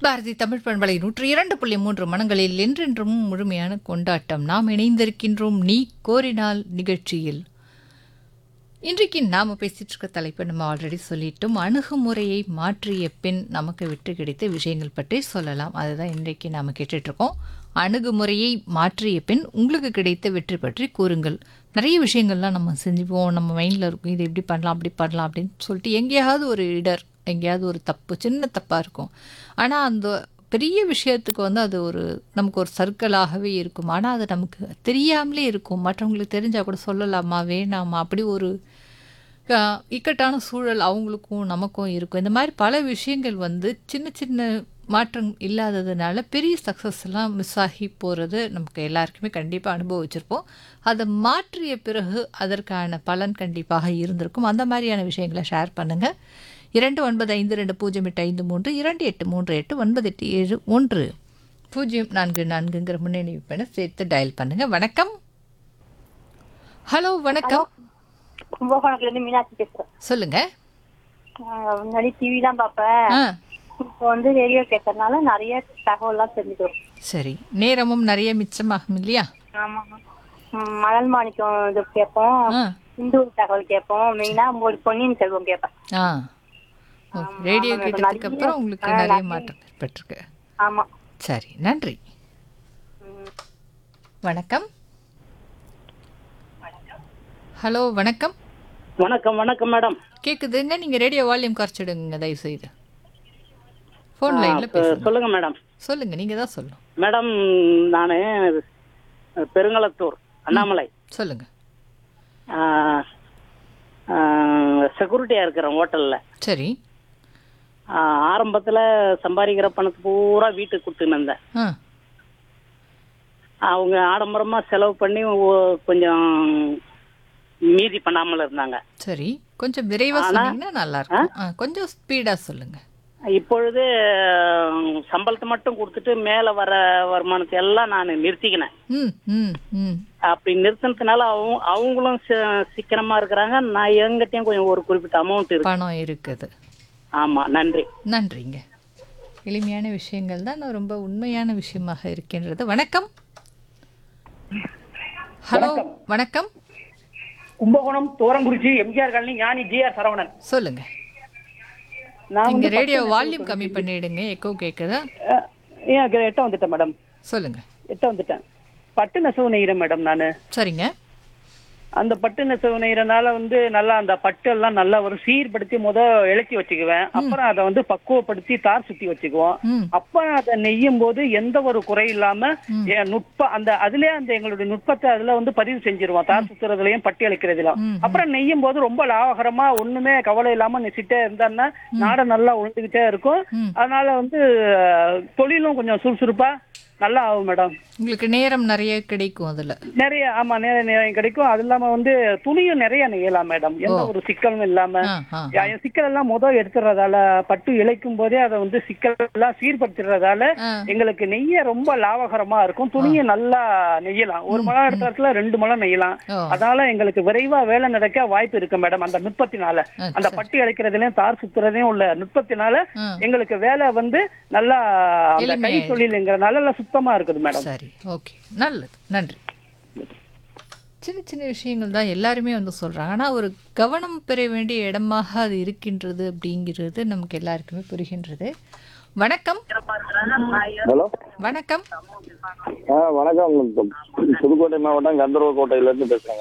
பாரதி தமிழ் பண்பலை நூற்றி இரண்டு புள்ளி மூன்று மனங்களில் என்றென்றும் முழுமையான கொண்டாட்டம் நாம் இணைந்திருக்கின்றோம் நீ கோரினால் நிகழ்ச்சியில் இன்றைக்கு நாம் பேசிட்டு இருக்க தலைப்பை நம்ம ஆல்ரெடி சொல்லிட்டோம் அணுகுமுறையை மாற்றிய பின் நமக்கு வெற்றி கிடைத்த விஷயங்கள் பற்றி சொல்லலாம் அதுதான் இன்றைக்கு நாம் கேட்டுட்ருக்கோம் அணுகுமுறையை மாற்றிய பின் உங்களுக்கு கிடைத்த வெற்றி பற்றி கூறுங்கள் நிறைய விஷயங்கள்லாம் நம்ம செஞ்சுப்போம் நம்ம மைண்டில் இருக்கும் இது இப்படி பண்ணலாம் அப்படி பண்ணலாம் அப்படின்னு சொல்லிட்டு எங்கேயாவது ஒரு இடர் எங்கேயாவது ஒரு தப்பு சின்ன தப்பாக இருக்கும் ஆனால் அந்த பெரிய விஷயத்துக்கு வந்து அது ஒரு நமக்கு ஒரு சர்க்கிளாகவே இருக்கும் ஆனால் அது நமக்கு தெரியாமலே இருக்கும் மற்றவங்களுக்கு தெரிஞ்சால் கூட சொல்லலாமா வேணாமா அப்படி ஒரு அஹ், இக்கட்டான சூழல் அவங்களுக்கும் நமக்கும் இருக்கும் இந்த மாதிரி பல விஷயங்கள் வந்து சின்ன சின்ன மாற்றம் இல்லாததுனால பெரிய சக்ஸஸ் எல்லாம் மிஸ் ஆகி போகிறது நமக்கு எல்லாருக்குமே கண்டிப்பாக அனுபவிச்சிருப்போம் அதை மாற்றிய பிறகு அதற்கான பலன் கண்டிப்பாக இருந்திருக்கும் அந்த மாதிரியான விஷயங்களை ஷேர் பண்ணுங்கள் இரண்டு ஒன்பது ஐந்து ரெண்டு பூஜ்ஜியம் எட்டு ஐந்து மூன்று இரண்டு எட்டு மூன்று எட்டு ஒன்பது எட்டு ஏழு ஒன்று பூஜ்ஜியம் நான்கு நான்குங்கிற முன்னணி பெண்ணை சேர்த்து டயல் பண்ணுங்க வணக்கம் ஹலோ வணக்கம் கும்பகோணத்துல இருந்து மீனாட்சி பேசுறேன் சொல்லுங்க ஆஹ் முன்னாடி டிவி தான் பார்ப்பேன் ஆ இப்போ வந்து ரேடியோ கேட்கறதுனால நிறைய தகவல்லாம் தெரிஞ்சுக்கிறோம் சரி நேரமும் நிறைய மிச்சமாகும் இல்லையா ஆமா ம், மணல் மாணிக்கம் இது கேட்போம் ஆ இந்து தகவல் கேட்போம் மெயினா ஒரு பொன்னியின் செல்வம் கேட்பேன் ஆ ஓகே ரேடியோ கேட்டதுக்கு அப்புறம் உங்களுக்கு நிறைய மாற்றம் ஏற்பட்டிருக்கு ஆமா சரி நன்றி ம். வணக்கம் ஹலோ வணக்கம் வணக்கம் வணக்கம் மேடம் கேக்குதுங்க நீங்க ரேடியோ வால்யூம் குறைச்சிடுங்க தயவு செய்து ஃபோன் லைன்ல இப்ப பேசுங்க சொல்லுங்க மேடம் சொல்லுங்க நீங்க தான் சொல்லணும் மேடம் நான் பெருங்களத்தூர் அண்ணாமலை சொல்லுங்க செக்யூரிட்டியா இருக்கிறேன் ஹோட்டல்ல சரி ஆரம்பத்துல சம்பாதிக்கிற பணத்தை பூரா வீட்டுக்கு கொடுத்துன்னு இருந்தேன் ஆ அவங்க ஆடம்பரமா செலவு பண்ணி ஒ- கொஞ்சம் மீதி பண்ணாமல் இருந்தாங்க சரி கொஞ்சம் விரைவா சொன்னீங்கன்னா நல்லா இருக்கும் ஆ, கொஞ்சம் ஸ்பீடா சொல்லுங்க இப்பொழுது அஹ், சம்பளத்தை மட்டும் கொடுத்துட்டு மேல வர வருமானத்தை எல்லாம் நான் நிறுத்திக்கினேன் ம் ம் ம் அப்படி நிறுத்தினதுனால அவங்க அவங்களும் சி- சிக்கனமா இருக்கிறாங்க நான் எங்கிட்டயும் கொஞ்சம் ஒரு குறிப்பிட்ட அமௌண்ட் இருக்கு பணம் இருக்குது ஆமா நன்றி நன்றிங்க எளிமையான விஷயங்கள் தான் ரொம்ப உண்மையான விஷயமாக இருக்கின்றது வணக்கம் ஹலோ வணக்கம் Kumbakonam Thorankurichi MGR colony Gnani GR Saravanan சொல்லுங்க நான் நீங்க வந்து ரேடியோ வால்யூம் கம்மி பண்ணிடுங்க எக்கோ கேக்குதா அஹ், ஏன் அங்க எட்ட வந்துட்டேன் மேடம் சொல்லுங்க எட்ட வந்துட்டேன் பட்டு நெசவு நெய்கிறேன் மேடம் நான் சரிங்க அந்த பட்டு நெசவு நெய்கிறனால வந்து நல்லா அந்த பட்டு எல்லாம் நல்லா ஒரு சீர்படுத்தி முத இழைச்சி வச்சுக்குவேன் அப்புறம் அதை வந்து பக்குவப்படுத்தி தார் சுத்தி வச்சுக்குவோம் ம் அப்ப அதை நெய்யும் போது எந்த ஒரு குறை இல்லாம என் நுட்ப அந்த அதுலயே அந்த எங்களுடைய நுட்பத்தை அதுல வந்து பதிவு செஞ்சிருவோம் தார் சுத்துறதுலயும் பட்டி அளிக்கிறதுலயும் ம், அப்புறம் நெய்யும் போது ரொம்ப லாபகரமா ஒண்ணுமே கவலை இல்லாம நெசிட்டே இருந்தான்னா நாடை நல்லா உழுந்துகிட்டே இருக்கும் ம். அதனால வந்து அஹ், தொழிலும் கொஞ்சம் சுறுசுறுப்பா நல்லா ஆகும் மேடம் உங்களுக்கு நேரம் நிறைய கிடைக்கும் அதுல நிறைய ஆமா நிறைய நேரம் கிடைக்கும் அது இல்லாம வந்து துணியும் நிறைய நெய்யலாம் மேடம் எந்த ஒரு சிக்கலும் இல்லாம ஆ ஆ யா- சிக்கல் எல்லாம் முத எடுத்துறதால பட்டு இழைக்கும் போதே அதை வந்து சிக்கல் எல்லாம் சீர்படுத்துறதால ஆ. எங்களுக்கு நெய்ய ரொம்ப லாபகரமா இருக்கும் துணியை நல்லா நெய்யலாம் ஒரு மழை எடுத்த இடத்துல ரெண்டு மழை நெய்யலாம் ஓ அதனால எங்களுக்கு விரைவா வேலை நடக்க வாய்ப்பு இருக்கு மேடம் அந்த நுட்பத்தினால ஆ, அந்த சரி. பட்டு இழைக்கிறதுலயும் தார் சுத்துறதையும் உள்ள நுட்பத்தினால ஆ. எங்களுக்கு வேலை வந்து நல்லா அந்த கை எளிமையாயிடுது. தொழிலுங்கிறனால நல்லா சுத்தமா இருக்குது மேடம் சரி ஓகே நல்லது நன்றி சின்ன சின்ன விஷயங்கள் தான் எல்லாருமே வந்து சொல்கிறாங்க ஆனால் ஒரு கவனம் பெற வேண்டிய இடமாக அது இருக்கின்றது அப்படிங்கிறது நமக்கு எல்லாருக்குமே புரிகின்றது வணக்கம் ஹலோ வணக்கம் ஆ வணக்கம் புதுக்கோட்டை மாவட்டம் கந்தர்வ கோட்டையிலேருந்து பேசுகிறேங்க